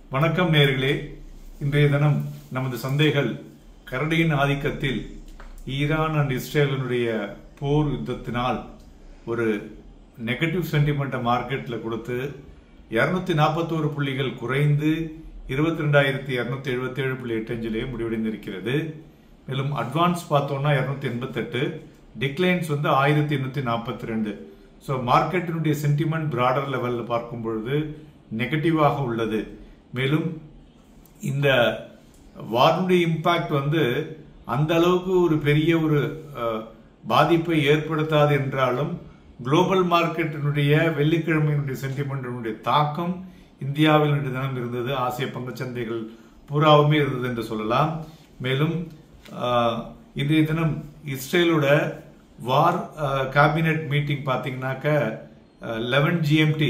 வணக்கம் நேர்களே இன்றைய தினம் நமது சந்தைகள் கரடியின் ஆதிக்கத்தில் ஈரான் அண்ட் இஸ்ரேலினுடைய போர் யுத்தத்தினால் ஒரு நெகட்டிவ் சென்டிமெண்ட் மார்க்கெட்ல கொடுத்து இருநூத்தி நாற்பத்தோரு புள்ளிகள் குறைந்து இருபத்தி ரெண்டாயிரத்தி இருநூத்தி எழுபத்தி ஏழு புள்ளி எட்டு அஞ்சிலேயே முடிவடைந்திருக்கிறது மேலும் அட்வான்ஸ் பார்த்தோம்னா இருநூத்தி எண்பத்தெட்டு டிக்ளைன்ஸ் வந்து ஆயிரத்தி எண்ணூத்தி நாற்பத்தி ரெண்டு ஸோ மார்க்கெட்டினுடைய சென்டிமெண்ட் பிராடர் லெவலில் பார்க்கும் பொழுது நெகட்டிவாக உள்ளது மேலும் இந்த வார்னுடைய இம்பாக்ட் வந்து அந்த அளவுக்கு ஒரு பெரிய ஒரு அஹ், பாதிப்பை ஏற்படுத்தாது என்றாலும் குளோபல் மார்க்கெட்டினுடைய வெள்ளிக்கிழமையினுடைய சென்டிமெண்டினுடைய தாக்கம் இந்தியாவில் இன்று தினம் இருந்தது ஆசிய பங்குச்சந்தைகள் பூராவுமே இருந்தது என்று சொல்லலாம் மேலும் அஹ், இன்றைய தினம் இஸ்ரேலோட வார் கேபினெட் மீட்டிங் பார்த்தீங்கன்னாக்க லெவன் ஜிஎம்டி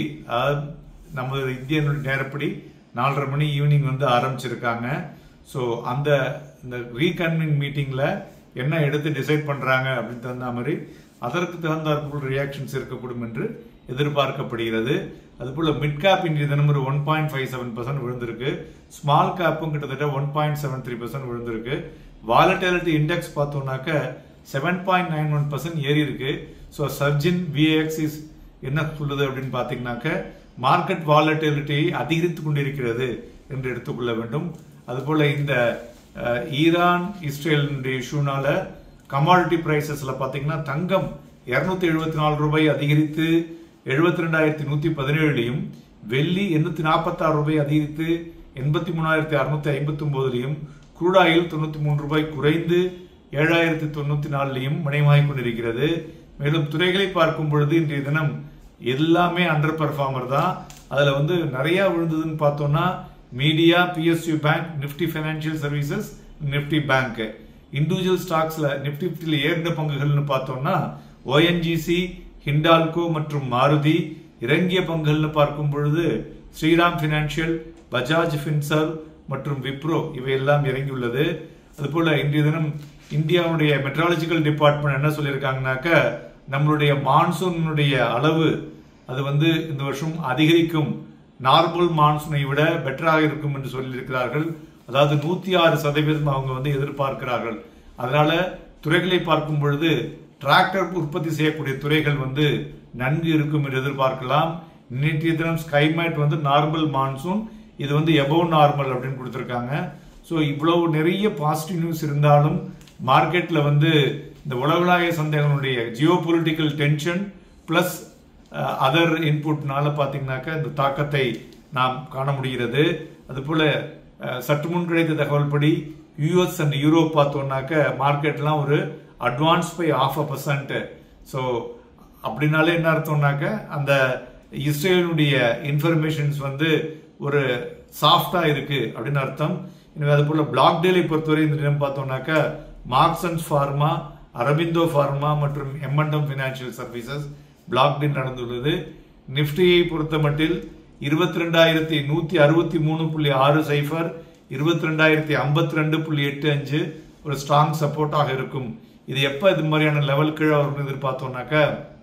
நமது இந்திய நேரப்படி நாலரை மணி ஈவினிங் வந்து ஆரம்பிச்சிருக்காங்க ஸோ அந்த இந்த ரீகன்வின் மீட்டிங்ல என்ன எடுத்து டிசைட் பண்றாங்க அப்படின்னு தகுந்த மாதிரி அதற்கு தகுந்தாற்போல் ரியாக்ஷன்ஸ் இருக்கக்கூடும் என்று எதிர்பார்க்கப்படுகிறது அதுபோல மிட் கேப் இன்றைய தினம் ஒரு one point five seven percent விழுந்திருக்கு ஸ்மால் கேப்பும் கிட்டத்தட்ட one point seven three percent விழுந்திருக்கு வாலட்டிலிட்டி இண்டெக்ஸ் பார்த்தோம்னாக்க seven point nine one percent ஏறி இருக்கு ஸோ சர்ஜின் விஏஎக்ஸ் இஸ் என்ன சொல்லுது அப்படின்னு பார்த்தீங்கன்னாக்க மார்க்கெட் வாலட்டிலிட்டியை அதிகரித்து கொண்டிருக்கிறது என்று எடுத்துக்கொள்ள வேண்டும் அதுபோல இந்த அஹ், ஈரான் இஸ்ரேலுடைய இஷ்யூனால கமாடிட்டி பிரைசஸ்ல பாத்தீங்கன்னா தங்கம் இருநூத்தி எழுபத்தி நாலு ரூபாய் அதிகரித்து எழுபத்தி ரெண்டாயிரத்தி நூத்தி பதினேழுலையும் வெள்ளி எண்ணூத்தி நாற்பத்தி ஆறு ரூபாய் அதிகரித்து எண்பத்தி மூணாயிரத்தி அறுநூத்தி ஐம்பத்தி ஒன்பதுலையும் குரூடாயில் தொண்ணூத்தி மூணு ரூபாய் குறைந்து ஏழாயிரத்தி தொண்ணூத்தி நாலுலையும் மணியமாகிக் கொண்டிருக்கிறது மேலும் துறைகளை பார்க்கும் பொழுது இன்றைய தினம் எல்லாமே அண்டர் பெர்ஃபார்மர் தான் அதுல வந்து நிறைய விழுந்ததுன்னு பார்த்தோம்னா media PSU bank Nifty financial services Nifty bank individual ஸ்டாக்ஸ்ல நிப்டி பிப்டியில் ஏறின பங்குகள்னு பார்த்தோம்னா ஓஎன்ஜிசி ஹிண்டால்கோ மற்றும் மாருதி இறங்கிய பங்குகள்னு பார்க்கும் பொழுது ஸ்ரீராம் பினான்சியல் பஜாஜ் ஃபின்சர்வ் மற்றும் விப்ரோ இவையெல்லாம் இறங்கியுள்ளது அதுபோல இன்றைய தினம் இந்தியாவுடைய மெட்ராலஜிக்கல் டிபார்ட்மெண்ட் என்ன சொல்லியிருக்காங்கனாக்க நம்மளுடைய மான்சூனுடைய அளவு அது வந்து இந்த வருஷம் அதிகரிக்கும் நார்மல் மான்சூனை விட பெட்டராக இருக்கும் என்று சொல்லியிருக்கிறார்கள் அதாவது நூத்தி ஆறு சதவீதம் அவங்க வந்து எதிர்பார்க்கிறார்கள் அதனால துறைகளை பார்க்கும் பொழுது டிராக்டர் உற்பத்தி செய்யக்கூடிய துறைகள் வந்து நன்கு இருக்கும் என்று எதிர்பார்க்கலாம் நேற்றைய தினம் ஸ்கைமேட் வந்து நார்மல் மான்சூன் இது வந்து எபோவ் நார்மல் அப்படின்னு கொடுத்திருக்காங்க ஸோ இவ்வளவு நிறைய பாசிட்டிவ் நியூஸ் இருந்தாலும் மார்க்கெட்ல வந்து இந்த உலகளாய சந்தைகளுடைய geopolitical tension plus other இன்புட்னால பாத்தீங்கன்னாக்க இந்த தாக்கத்தை நாம் காண முடிகிறது அதுபோல அஹ், சற்று முன் கிடைத்த தகவல் படி யூஎஸ் அண்ட் யூரோப் பார்த்தோம்னாக்க மார்க்கெட்லாம் ஒரு advance by half a percent so அப்படின்னாலே என்ன அர்த்தம்னாக்க அந்த இஸ்ரேலுடைய இன்ஃபர்மேஷன்ஸ் வந்து ஒரு சாஃப்டா இருக்கு அப்படின்னு அர்த்தம் எனவே அது போல பிளாக் டேலை பொறுத்தவரை இந்த தினம் பார்த்தோம்னாக்க மார்க்சன்ஸ் ஃபார்மா அரபிந்தோ ஃபார்மா மற்றும் M and M financial services black day நடந்துள்ளது நிப்டியை பொறுத்த மட்டில் இருபத்தி ரெண்டாயிரத்தி நூத்தி அறுபத்தி மூணு புள்ளி ஆறு சைஃபர் இருபத்தி ரெண்டாயிரத்தி ஐம்பத்தி ரெண்டு புள்ளி எட்டு அஞ்சு ஒரு ஸ்ட்ராங் சப்போர்ட்டாக இருக்கும் இது எப்ப இது மாதிரியான லெவல் கீழே வரும்னு எதிர்பார்த்தோம்னாக்க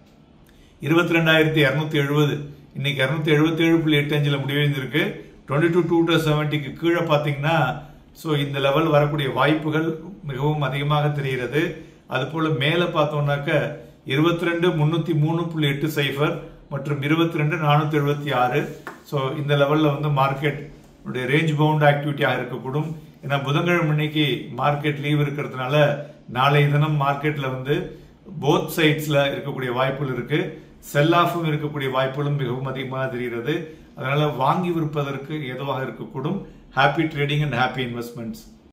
இருபத்தி ரெண்டாயிரத்தி இரநூத்தி எழுபது இன்னைக்கு இரநூத்தி எழுபத்தி ஏழு புள்ளி எட்டு அஞ்சுல முடிவடைந்திருக்கு டுவெண்ட்டி டூ டூ டு செவன்ட்டிக்கு கீழே பார்த்தீங்கன்னா ஸோ இந்த லெவல் வரக்கூடிய வாய்ப்புகள் மிகவும் அதிகமாக தெரிகிறது அது போல மேலே பார்த்தோம்னாக்க இருபத்தி ரெண்டு முன்னூத்தி மூணு புள்ளி எட்டு சைஃபர் மற்றும் இருபத்தி ரெண்டு நானூத்தி எழுபத்தி ஆறு ஸோ இந்த லெவல்ல வந்து மார்க்கெட் ரேஞ்ச் பவுண்ட் ஆக்டிவிட்டியாக இருக்கக்கூடும் ஏன்னா புதன்கிழமை இன்னைக்கு மார்க்கெட் லீவ் இருக்கிறதுனால நாளைய தினம் மார்க்கெட்ல வந்து போத் சைட்ஸ்ல இருக்கக்கூடிய வாய்ப்புகள் இருக்கு செல் ஆஃபும் இருக்கக்கூடிய வாய்ப்புகளும் மிகவும் அதிகமாக தெரிகிறது அதனால வாங்கி விற்பதற்கு ஏதுவாக இருக்கக்கூடும் happy trading and happy investments